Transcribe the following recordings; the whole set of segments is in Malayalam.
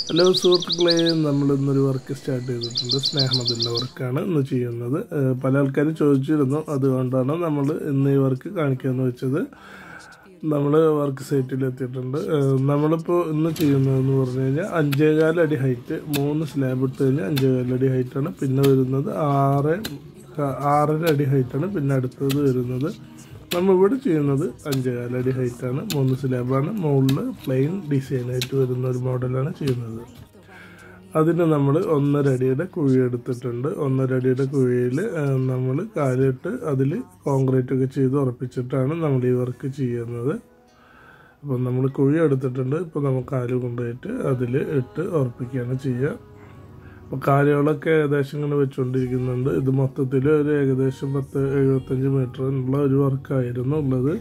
ഹലോ സുഹൃത്തുക്കളെ നമ്മൾ ഇന്നൊരു വർക്ക് സ്റ്റാർട്ട് ചെയ്തിട്ടുണ്ട് സ്നേഹമതിൻ്റെ വർക്കാണ് ഇന്ന് ചെയ്യുന്നത് ഏഹ് പല ആൾക്കാരും ചോദിച്ചിരുന്നു അതുകൊണ്ടാണ് നമ്മൾ ഇന്ന് ഈ വർക്ക് കാണിക്കാമെന്ന് വെച്ചത് നമ്മൾ വർക്ക് സൈറ്റിൽ എത്തിയിട്ടുണ്ട് ഏഹ് നമ്മളിപ്പോൾ ഇന്ന് ചെയ്യുന്നതെന്ന് പറഞ്ഞു കഴിഞ്ഞാൽ അഞ്ചേകാൽ അടി ഹൈറ്റ് മൂന്ന് സ്ലാബ് ഇട്ട് കഴിഞ്ഞാൽ അഞ്ചേകാൽ അടി ഹൈറ്റാണ് പിന്നെ വരുന്നത് ആറ് ആറര അടി ഹൈറ്റാണ് പിന്നെ അടുത്തത് വരുന്നത് നമ്മൾ ഇവിടെ ചെയ്യുന്നത് അഞ്ചേകാൽ അടി ഹൈറ്റാണ് മൂന്ന് സ്ലാബാണ് മുകളിൽ പ്ലെയിൻ ഡിസൈനായിട്ട് വരുന്ന ഒരു മോഡലാണ് ചെയ്യുന്നത് അതിന് നമ്മൾ ഒന്നര അടിയുടെ കുഴി എടുത്തിട്ടുണ്ട് ഒന്നര അടിയുടെ കുഴിയിൽ നമ്മൾ കാലിട്ട് അതിൽ കോൺക്രീറ്റ് ഒക്കെ ചെയ്ത് ഉറപ്പിച്ചിട്ടാണ് നമ്മൾ ഈ വർക്ക് ചെയ്യുന്നത് അപ്പം നമ്മൾ കുഴി എടുത്തിട്ടുണ്ട് ഇപ്പോൾ നമ്മൾ കാല് കൊണ്ടുപോയിട്ട് അതിൽ ഇട്ട് ഉറപ്പിക്കുകയാണ് ചെയ്യുക അപ്പോൾ കാലുകളൊക്കെ ഏകദേശം ഇങ്ങനെ വെച്ചുകൊണ്ടിരിക്കുന്നുണ്ട് ഇത് മൊത്തത്തിൽ ഒരു ഏകദേശം പത്ത് എഴുപത്തഞ്ച് മീറ്ററിനുള്ള ഒരു വർക്കായിരുന്നു ഉള്ളത്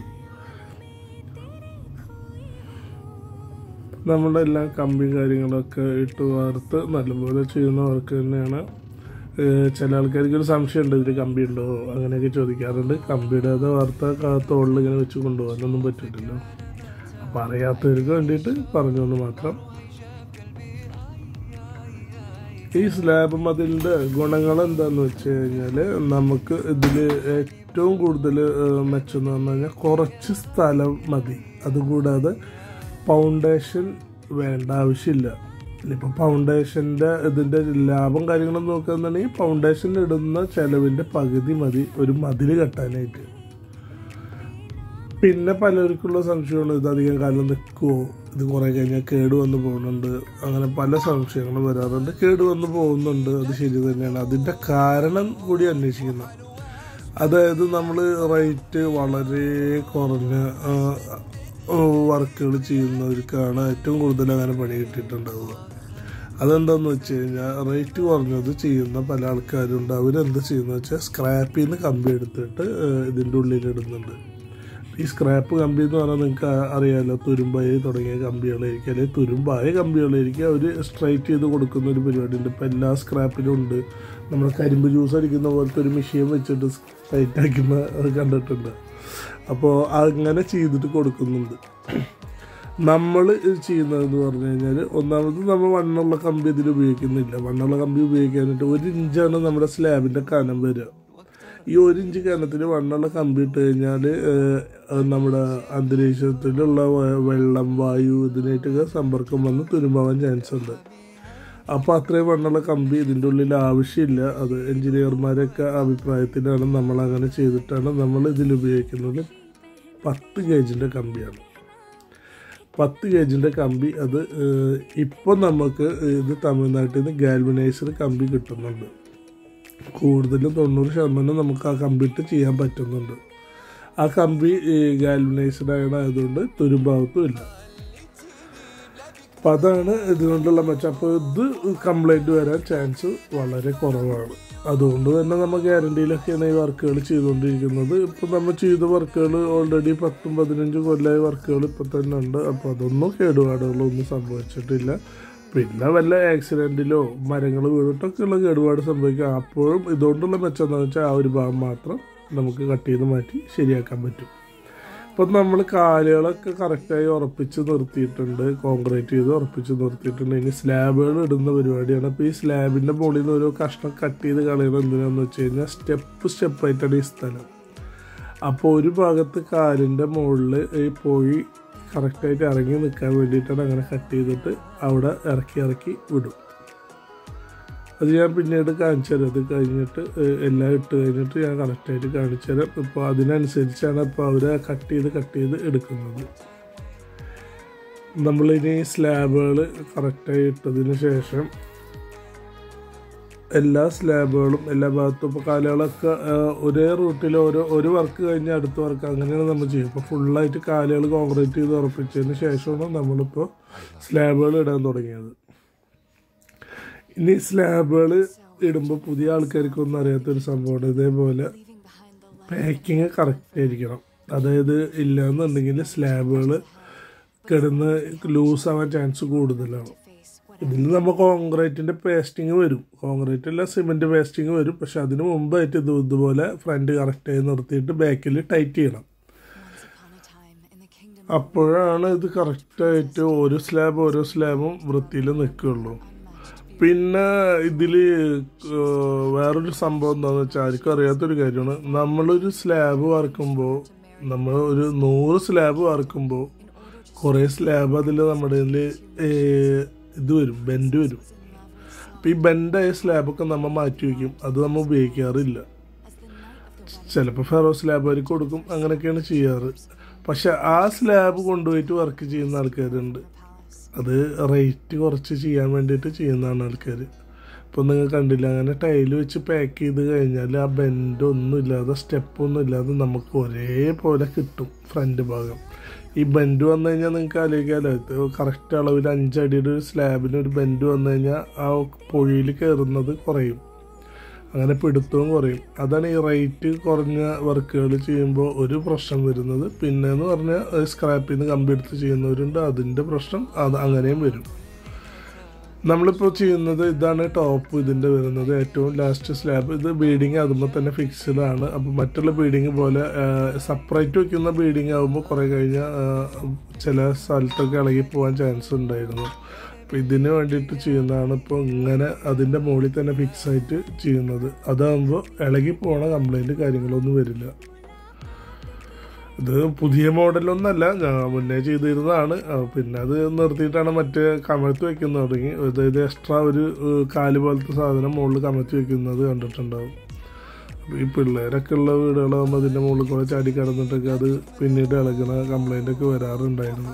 നമ്മുടെ എല്ലാ കമ്പിയും കാര്യങ്ങളൊക്കെ ഇട്ട് വാർത്ത് നല്ലപോലെ ചെയ്യുന്ന വർക്ക് തന്നെയാണ് ഏഹ് ചില ആൾക്കാർക്ക് ഒരു സംശയം ഉണ്ട് ഇതിൽ കമ്പി ഉണ്ടോ അങ്ങനെയൊക്കെ ചോദിക്കാറുണ്ട് കമ്പിയുടെ അത് വാർത്ത തോളിൽ ഇങ്ങനെ വെച്ച് കൊണ്ടുപോകാനൊന്നും പറ്റില്ലല്ലോ അപ്പം അറിയാത്തവർക്ക് വേണ്ടിയിട്ട് പറഞ്ഞു എന്ന് മാത്രം ഈ സ്ലാബ് മതിലിൻ്റെ ഗുണങ്ങൾ എന്താന്ന് വെച്ച് കഴിഞ്ഞാൽ നമുക്ക് ഇതിൽ ഏറ്റവും കൂടുതൽ മെച്ചം എന്ന് പറഞ്ഞു കഴിഞ്ഞാൽ കുറച്ച് സ്ഥലം മതി അതുകൂടാതെ ഫൗണ്ടേഷൻ വേണ്ട ആവശ്യമില്ല ഇപ്പം ഫൗണ്ടേഷൻ്റെ ഇതിൻ്റെ ലാഭം കാര്യങ്ങളും നോക്കുകയാണെന്നുണ്ടെങ്കിൽ ഫൗണ്ടേഷൻ ഇടുന്ന ചെലവിൻ്റെ പകുതി മതി ഒരു മതിൽ കെട്ടാനായിട്ട് പിന്നെ പലർക്കുള്ള സംശയമാണ് ഇത് അധികം കാലം നിൽക്കുമോ ഇത് കുറേ കഴിഞ്ഞാൽ കേട് വന്ന് പോകുന്നുണ്ട് അങ്ങനെ പല സംശയങ്ങളും വരാറുണ്ട് കേട് വന്ന് പോകുന്നുണ്ട് അത് ശരി തന്നെയാണ് അതിൻ്റെ കാരണം കൂടി അന്വേഷിക്കണം അതായത് നമ്മൾ റേറ്റ് വളരെ കുറഞ്ഞ വർക്കുകൾ ചെയ്യുന്നവർക്കാണ് ഏറ്റവും കൂടുതൽ അങ്ങനെ പണി കിട്ടിയിട്ടുണ്ടാവുക അതെന്താന്ന് വെച്ച് കഴിഞ്ഞാൽ റേറ്റ് കുറഞ്ഞത് ചെയ്യുന്ന പല ആൾക്കാരുണ്ട് അവരെന്ത് ചെയ്യുന്നത് വെച്ചാൽ സ്ക്രാപ്പിൽ നിന്ന് കമ്പി എടുത്തിട്ട് ഇതിൻ്റെ ഉള്ളിൽ ഇടുന്നുണ്ട് ഈ സ്ക്രാപ്പ് കമ്പി എന്ന് പറഞ്ഞാൽ നിങ്ങൾക്ക് അറിയാമല്ലോ തുരുമ്പായി തുടങ്ങിയ കമ്പികളായിരിക്കും അല്ലെങ്കിൽ തുരുമ്പായ കമ്പികളായിരിക്കും അവർ സ്ട്രൈറ്റ് ചെയ്ത് കൊടുക്കുന്ന ഒരു പരിപാടി ഉണ്ട് ഇപ്പോൾ എല്ലാ സ്ക്രാപ്പിലും ഉണ്ട് നമ്മൾ കരിമ്പ് ജ്യൂസ് അടിക്കുന്ന പോലത്തെ ഒരു മെഷീൻ വെച്ചിട്ട് സ്ട്രൈറ്റ് ആക്കുന്ന അത് കണ്ടിട്ടുണ്ട് അപ്പോൾ അങ്ങനെ ചെയ്തിട്ട് കൊടുക്കുന്നുണ്ട് നമ്മൾ ചെയ്യുന്നതെന്ന് പറഞ്ഞു കഴിഞ്ഞാൽ ഒന്നാമത് നമ്മൾ വണ്ണുള്ള കമ്പി ഇതിൽ ഉപയോഗിക്കുന്നില്ല വണ്ണുള്ള കമ്പി ഉപയോഗിക്കാനായിട്ട് ഒരു ഇഞ്ചാണ് നമ്മുടെ സ്ലാബിൻ്റെ കനം വരിക ഈ ഒരു ഇഞ്ച് കനത്തിൽ വണ്ണുള്ള കമ്പി ഇട്ട് കഴിഞ്ഞാൽ നമ്മുടെ അന്തരീക്ഷത്തിലുള്ള വെള്ളം വായു ഇതിനായിട്ടൊക്കെ സമ്പർക്കം വന്ന് തുരുമ്പാവാൻ ചാൻസ് ഉണ്ട് അപ്പോൾ അത്രയും വണ്ണുള്ള കമ്പി ഇതിൻ്റെ ഉള്ളിൽ ആവശ്യമില്ല അത് എഞ്ചിനീയർമാരൊക്കെ അഭിപ്രായത്തിലാണ് നമ്മൾ അങ്ങനെ ചെയ്തിട്ടാണ് നമ്മൾ ഇതിൽ ഉപയോഗിക്കുന്നത് പത്ത് ഗേജിൻ്റെ കമ്പിയാണ് പത്ത് ഗേജിൻ്റെ കമ്പി അത് ഇപ്പം നമുക്ക് ഇത് തമിഴ്നാട്ടിൽ നിന്ന് ഗാൽവനൈസർ കമ്പി കിട്ടുന്നുണ്ട് കൂടുതലും തൊണ്ണൂറ് ശതമാനം നമുക്ക് ആ കമ്പിട്ട് ചെയ്യാൻ പറ്റുന്നുണ്ട് ആ കമ്പി ഗാൽവനൈസ്ഡ് ആയതുകൊണ്ട് തുരുമ്പാവത്തും ഇല്ല അപ്പം അതാണ് ഇതുകൊണ്ടുള്ള മെച്ചം അപ്പോൾ ഇത് കംപ്ലൈൻറ്റ് വരാൻ ചാൻസ് വളരെ കുറവാണ് അതുകൊണ്ട് തന്നെ നമ്മൾ ഗ്യാരണ്ടിയിലൊക്കെയാണ് ഈ വർക്കുകൾ ചെയ്തുകൊണ്ടിരിക്കുന്നത് ഇപ്പം നമ്മൾ ചെയ്ത വർക്കുകൾ ഓൾറെഡി പത്തും പതിനഞ്ചും കൊല്ലമായ വർക്കുകൾ ഇപ്പം തന്നെ ഉണ്ട് അപ്പോൾ അതൊന്നും കേടുപാടുകളൊന്നും സംഭവിച്ചിട്ടില്ല പിന്നെ വല്ല ആക്സിഡൻറ്റിലോ മരങ്ങൾ വീണിട്ടൊക്കെയുള്ള കേടുപാട് സംഭവിക്കാം അപ്പോഴും ഇതുകൊണ്ടുള്ള മെച്ചം എന്താണെന്ന് വെച്ചാൽ ആ ഒരു ഭാഗം മാത്രം നമുക്ക് കട്ട് ചെയ്ത് മാറ്റി ശരിയാക്കാൻ പറ്റും ഇപ്പം നമ്മൾ കാലുകളൊക്കെ കറക്റ്റായി ഉറപ്പിച്ച് നിർത്തിയിട്ടുണ്ട് കോൺക്രീറ്റ് ചെയ്ത് ഉറപ്പിച്ച് നിർത്തിയിട്ടുണ്ട് ഇനി സ്ലാബുകൾ ഇടുന്ന പരിപാടിയാണ് അപ്പോൾ ഈ സ്ലാബിൻ്റെ മുകളിൽ നിന്ന് ഓരോ കഷ്ണം കട്ട് ചെയ്ത് കളയുന്നത് എന്തിനാന്ന് വെച്ച് കഴിഞ്ഞാൽ സ്റ്റെപ്പ് സ്റ്റെപ്പായിട്ടാണ് ഈ സ്ഥലം അപ്പോൾ ഒരു ഭാഗത്ത് കാലിൻ്റെ മുകളിൽ ഈ പോയി കറക്റ്റായിട്ട് ഇറങ്ങി നിൽക്കാൻ വേണ്ടിയിട്ടാണ് അങ്ങനെ കട്ട് ചെയ്തിട്ട് അവിടെ ഇറക്കി ഇറക്കി വിടും അത് ഞാൻ പിന്നീട് കാണിച്ചു തരാം അത് കഴിഞ്ഞിട്ട് എല്ലാം ഇട്ട് കഴിഞ്ഞിട്ട് ഞാൻ കറക്റ്റായിട്ട് കാണിച്ചു തരാം ഇപ്പോൾ അതിനനുസരിച്ചാണ് ഇപ്പോൾ അവർ കട്ട് ചെയ്ത് കട്ട് ചെയ്ത് എടുക്കുന്നത് നമ്മളിനി സ്ലാബുകൾ കറക്റ്റായി ഇട്ടതിന് ശേഷം എല്ലാ സ്ലാബുകളും എല്ലാ ഭാഗത്തും ഇപ്പോൾ കാലുകളൊക്കെ ഒരേ റൂട്ടിൽ ഓരോ ഒരു വർക്ക് കഴിഞ്ഞ് അടുത്ത വർക്ക് അങ്ങനെയാണ് നമ്മൾ ചെയ്യുക ഇപ്പോൾ ഫുള്ളായിട്ട് കാലുകൾ കോൺക്രീറ്റ് ചെയ്ത് ഉറപ്പിച്ചതിന് ശേഷമാണ് നമ്മളിപ്പോൾ സ്ലാബുകൾ ഇടാൻ തുടങ്ങിയത് ഇനി സ്ലാബുകൾ ഇടുമ്പോൾ പുതിയ ആൾക്കാർക്കൊന്നും അറിയാത്തൊരു സംഭവമാണ് ഇതേപോലെ പാക്കിങ് കറക്റ്റ് ആയിരിക്കണം അതായത് ഇല്ലയെന്നുണ്ടെങ്കിൽ സ്ലാബുകൾ കിടന്ന് ലൂസ് ആവാൻ ചാൻസ് കൂടുതലാണ് ഇതിൽ നമ്മൾ കോൺക്രീറ്റിൻ്റെ പേസ്റ്റിങ് വരും കോൺക്രീറ്റ് അല്ല സിമെൻറ്റ് പേസ്റ്റിങ് വരും പക്ഷെ അതിന് മുമ്പായിട്ട് ഇത് ഇതുപോലെ ഫ്രണ്ട് കറക്റ്റായി നിർത്തിയിട്ട് ബാക്കിൽ ടൈറ്റ് ചെയ്യണം അപ്പോഴാണ് ഇത് കറക്റ്റായിട്ട് ഓരോ സ്ലാബ് ഓരോ സ്ലാബും വൃത്തിയിൽ നിൽക്കുകയുള്ളൂ പിന്നെ ഇതിൽ വേറൊരു സംഭവം എന്താണെന്ന് വെച്ചാൽ ആർക്കും അറിയാത്തൊരു കാര്യമാണ് നമ്മളൊരു സ്ലാബ് വറക്കുമ്പോൾ നമ്മൾ ഒരു നൂറ് സ്ലാബ് വറക്കുമ്പോൾ കുറേ സ്ലാബ് അതിൽ നമ്മുടെ ഇതിൽ ഇത് വരും ബെൻഡ് വരും അപ്പോൾ ഈ ബെൻഡായ സ്ലാബൊക്കെ നമ്മൾ മാറ്റി വയ്ക്കും അത് നമ്മൾ ഉപയോഗിക്കാറില്ല ചിലപ്പോൾ ഫെറോ സ്ലാബ് അവർ കൊടുക്കും അങ്ങനെയൊക്കെയാണ് ചെയ്യാറ് പക്ഷെ ആ സ്ലാബ് കൊണ്ടുപോയിട്ട് വർക്ക് ചെയ്യുന്ന ആൾക്കാരുണ്ട് അത് റേറ്റ് കുറച്ച് ചെയ്യാൻ വേണ്ടിയിട്ട് ചെയ്യുന്നതാണ് ആൾക്കാർ ഇപ്പോൾ നിങ്ങൾ കണ്ടില്ല അങ്ങനെ ടൈല് വെച്ച് പാക്ക് ചെയ്ത് കഴിഞ്ഞാൽ ആ ബെൻഡ് ഒന്നും ഇല്ലാതെ സ്റ്റെപ്പ് ഒന്നും ഇല്ലാതെ നമുക്ക് ഒരേപോലെ കിട്ടും ഫ്രണ്ട് ഭാഗം ഈ ബെൻഡ് വന്നു കഴിഞ്ഞാൽ നിങ്ങൾക്ക് ആലോചിക്കാമല്ലോ കറക്റ്റ് അളവിൽ അഞ്ചടിയുടെ ഒരു സ്ലാബിന് ഒരു ബെൻഡ് വന്നു കഴിഞ്ഞാൽ ആ പൊഴിയിൽ കയറുന്നത് കുറയും അങ്ങനെ പിടുത്തവും കുറയും അതാണ് ഈ റേറ്റ് കുറഞ്ഞ വർക്കുകൾ ചെയ്യുമ്പോൾ ഒരു പ്രശ്നം വരുന്നത് പിന്നെ എന്ന് പറഞ്ഞാൽ സ്ക്രാപ്പിൽ നിന്ന് കമ്പി എടുത്ത് ചെയ്യുന്നവരുണ്ട് അതിൻ്റെ പ്രശ്നം അത് അങ്ങനെയും വരും നമ്മളിപ്പോൾ ചെയ്യുന്നത് ഇതാണ് ടോപ്പ് ഇതിൻ്റെ വരുന്നത് ഏറ്റവും ലാസ്റ്റ് സ്ലാബ് ഇത് ബീഡിങ് അതുമ്പോൾ തന്നെ ഫിക്സ്ഡ് ആണ് അപ്പോൾ മറ്റുള്ള ബീഡിങ് പോലെ സെപ്പറേറ്റ് വെക്കുന്ന ബീഡിങ് ആകുമ്പോൾ കുറേ കഴിഞ്ഞാൽ ചില സ്ഥലത്തൊക്കെ ഇളകി പോകാൻ ചാൻസ് ഉണ്ടായിരുന്നു അപ്പോൾ ഇതിന് വേണ്ടിയിട്ട് ചെയ്യുന്നതാണ് ഇപ്പോൾ ഇങ്ങനെ അതിൻ്റെ മുകളിൽ തന്നെ ഫിക്സ് ആയിട്ട് ചെയ്യുന്നത് അതാകുമ്പോൾ ഇളകി പോണ കംപ്ലൈൻറ്റ് കാര്യങ്ങളൊന്നും വരില്ല ഇത് പുതിയ മോഡലൊന്നല്ല ഞാൻ മുന്നേ ചെയ്തിരുന്നതാണ് ആ, പിന്നെ അത് നിർത്തിയിട്ടാണ് മറ്റേ കമഴ്ത്തി വെക്കുന്നത് തുടങ്ങി അതായത് എക്സ്ട്രാ ഒരു ഏഹ്, കാല് പോലത്തെ സാധനം മുകളിൽ കമഴ്ത്തി വെക്കുന്നത് കണ്ടിട്ടുണ്ടാവും അപ്പോൾ ഈ പിള്ളേരൊക്കെ ഉള്ള വീടുകളാകുമ്പോൾ അതിൻ്റെ മുകളിൽ കൂടെ ചാടി കിടന്നിട്ടൊക്കെ അത് പിന്നീട് ഇളകുന്ന കംപ്ലൈൻ്റ് ഒക്കെ വരാറുണ്ടായിരുന്നു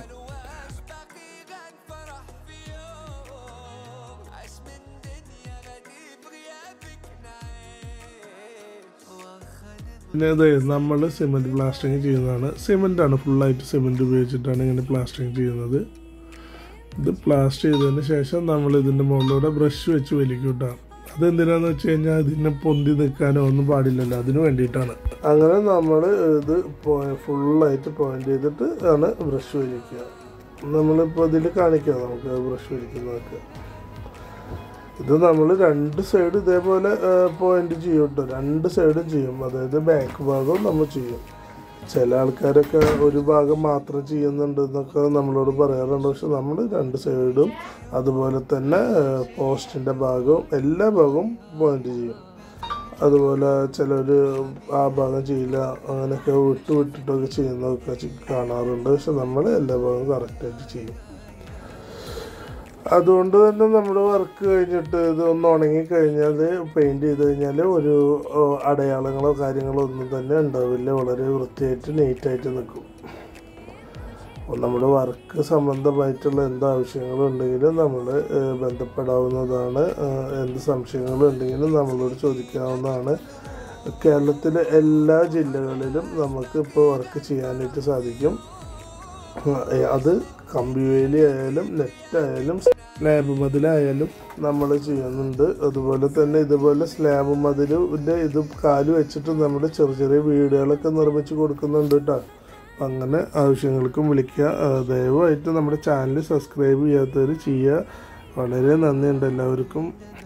പിന്നെ ഇത് നമ്മൾ സിമെൻറ്റ് പ്ലാസ്റ്ററിങ് ചെയ്യുന്നതാണ് സിമെൻ്റാണ് ഫുള്ളായിട്ട് സിമെൻറ്റ് ഉപയോഗിച്ചിട്ടാണ് ഇങ്ങനെ പ്ലാസ്റ്ററിങ് ചെയ്യുന്നത് ഇത് പ്ലാസ്റ്റർ ചെയ്തതിന് ശേഷം നമ്മൾ ഇതിൻ്റെ മുകളിലൂടെ ബ്രഷ് വെച്ച് വലിക്കും കേട്ടോ അതെന്തിനാന്ന് വെച്ച് കഴിഞ്ഞാൽ ഇതിനെ പൊന്തി നിൽക്കാനോ ഒന്നും പാടില്ലല്ലോ അതിന് വേണ്ടിയിട്ടാണ് അങ്ങനെ നമ്മൾ ഇത് ഫുള്ളായിട്ട് പോയിന്റ് ചെയ്തിട്ട് ആണ് ബ്രഷ് വലിക്കുക നമ്മളിപ്പോൾ ഇതിൽ കാണിക്കാം നമുക്ക് ബ്രഷ് വലിക്കുന്നതൊക്കെ ഇത് നമ്മൾ രണ്ട് സൈഡ് ഇതേപോലെ പോയിന്റ് ചെയ്യും കേട്ടോ രണ്ട് സൈഡും ചെയ്യും അതായത് ബാക്ക് ഭാഗവും നമ്മൾ ചെയ്യും ചില ആൾക്കാരൊക്കെ ഒരു ഭാഗം മാത്രം ചെയ്യുന്നുണ്ട് എന്നൊക്കെ നമ്മളോട് പറയാറുണ്ട് പക്ഷെ നമ്മൾ രണ്ട് സൈഡും അതുപോലെ തന്നെ പോസ്റ്റിൻ്റെ ഭാഗവും എല്ലാ ഭാഗവും പോയിന്റ് ചെയ്യും അതുപോലെ ചിലർ ആ ഭാഗം ചെയ്യില്ല അങ്ങനെയൊക്കെ വിട്ട് വിട്ടിട്ടൊക്കെ ചെയ്യുന്നതൊക്കെ ചി- കാണാറുണ്ട് പക്ഷെ നമ്മൾ എല്ലാ ഭാഗവും കറക്റ്റായിട്ട് ചെയ്യും അതുകൊണ്ട് തന്നെ നമ്മുടെ വർക്ക് കഴിഞ്ഞിട്ട് ഇത് ഒന്ന് ഉണങ്ങി കഴിഞ്ഞാൽ പെയിന്റ് ചെയ്ത് കഴിഞ്ഞാൽ ഒരു ഓ, അടയാളങ്ങളോ കാര്യങ്ങളോ ഒന്നും തന്നെ ഉണ്ടാവില്ല വളരെ വൃത്തിയായിട്ട് നീറ്റായിട്ട് നിൽക്കും അപ്പോൾ നമ്മുടെ വർക്ക് സംബന്ധമായിട്ടുള്ള എന്ത് ആവശ്യങ്ങളുണ്ടെങ്കിലും നമ്മൾ ബന്ധപ്പെടാവുന്നതാണ് ഏഹ്, എന്ത് സംശയങ്ങളുണ്ടെങ്കിലും നമ്മളോട് ചോദിക്കാവുന്നതാണ് കേരളത്തിലെ എല്ലാ ജില്ലകളിലും നമുക്ക് ഇപ്പോൾ വർക്ക് ചെയ്യാനായിട്ട് സാധിക്കും ഏഹ് അത് കമ്പി വേലി ആയാലും നെറ്റ് ആയാലും സ്ലാബ് മതിലായാലും നമ്മൾ ചെയ്യുന്നുണ്ട് അതുപോലെ തന്നെ ഇതുപോലെ സ്ലാബ് മതിലിൻ്റെ ഇത് കാല് വെച്ചിട്ട് നമ്മൾ ചെറിയ ചെറിയ വീടുകളൊക്കെ നിർമ്മിച്ച് കൊടുക്കുന്നുണ്ട് കേട്ടോ അപ്പം അങ്ങനെ ആവശ്യങ്ങൾക്കും വിളിക്കുക ആ, ദയവായിട്ട് നമ്മുടെ ചാനൽ സബ്സ്ക്രൈബ് ചെയ്യാത്തവർ ചെയ്യുക വളരെ നന്ദിയുണ്ട് എല്ലാവർക്കും